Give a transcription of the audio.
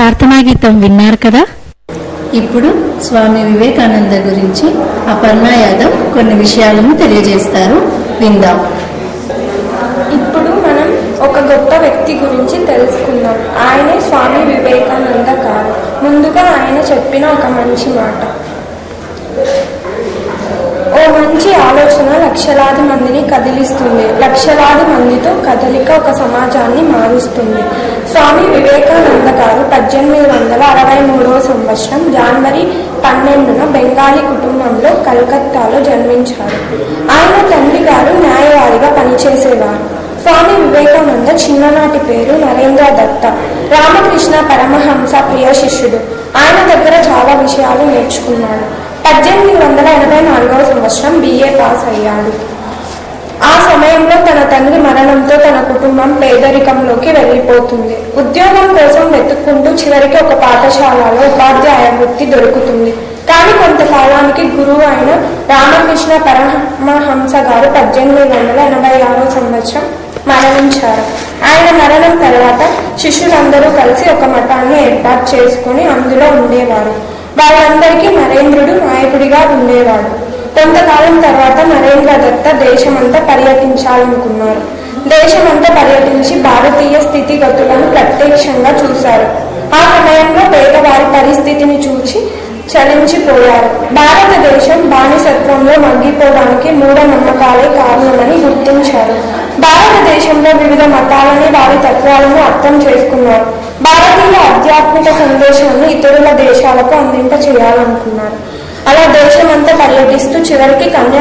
ప్రార్థనా గీతం విన్నారు కదా ఇప్పుడు స్వామి వివేకానంద గురించి అపర్ణ యాదవ్ కొన్ని విషయాలను తెలియజేస్తారు విందాం ఇప్పుడు మనం ఒక గొప్ప వ్యక్తి గురించి తెలుసుకుందాం ఆయనే స్వామి వివేకానంద గారు ముందుగా ఆయన చెప్పిన ఒక మంచి మాట ఓ మంచి ఆలోచన లక్షలాది మందిని కదిలిస్తుంది లక్షలాది మందితో కదలిక ఒక సమాజాన్ని మారుస్తుంది స్వామి వివేకానంద గారు పద్దెనిమిది వందల అరవై మూడవ సంవత్సరం జనవరి పన్నెండున బెంగాలీ కుటుంబంలో కలకత్తాలో జన్మించారు ఆయన తండ్రి గారు న్యాయవాదిగా పనిచేసేవారు స్వామి వివేకానంద చిన్ననాటి పేరు నరేంద్ర దత్త రామకృష్ణ పరమహంస ప్రియ శిష్యుడు ఆయన దగ్గర చాలా విషయాలు నేర్చుకున్నాడు పద్దెనిమిది వందల ఎనభై నాలుగవ సంవత్సరం బిఏ పాస్ అయ్యాడు ఆ సమయంలో తన తండ్రి మరణంతో తన కుటుంబం పేదరికంలోకి వెళ్ళిపోతుంది ఉద్యోగం కోసం వెతుక్కుంటూ చివరికి ఒక పాఠశాలలో ఉపాధ్యాయ వృత్తి దొరుకుతుంది కానీ కొంతకాలానికి గురువు అయిన రామకృష్ణ పరమహంస గారు పద్దెనిమిది వందల ఎనభై ఆరో సంవత్సరం మరణించారు ఆయన మరణం తర్వాత శిష్యులందరూ కలిసి ఒక మఠాన్ని ఏర్పాటు చేసుకుని అందులో ఉండేవారు వాళ్ళందరికీ నరేంద్రుడు నాయకుడిగా ఉండేవాడు కొంతకాలం తర్వాత నరేంద్ర దత్త దేశమంతా పర్యటించాలనుకున్నారు దేశమంతా పర్యటించి భారతీయ స్థితిగతులను ప్రత్యక్షంగా చూశారు ఆ సమయంలో పేదవారి పరిస్థితిని చూచి చలించిపోయారు భారతదేశం బానిసత్వంలో మగ్గిపోవడానికి మూఢనమ్మకాలే కారణమని గుర్తించారు భారతదేశంలో వివిధ మతాలని వారి తత్వాలను అర్థం చేసుకున్నారు భారతీయ ఆధ్యాత్మిక సందేశాన్ని ఇతరుల దేశాలకు అందింప చేయాలనుకున్నారు అలా దేశమంతా పర్యటిస్తూ చివరికి కన్యా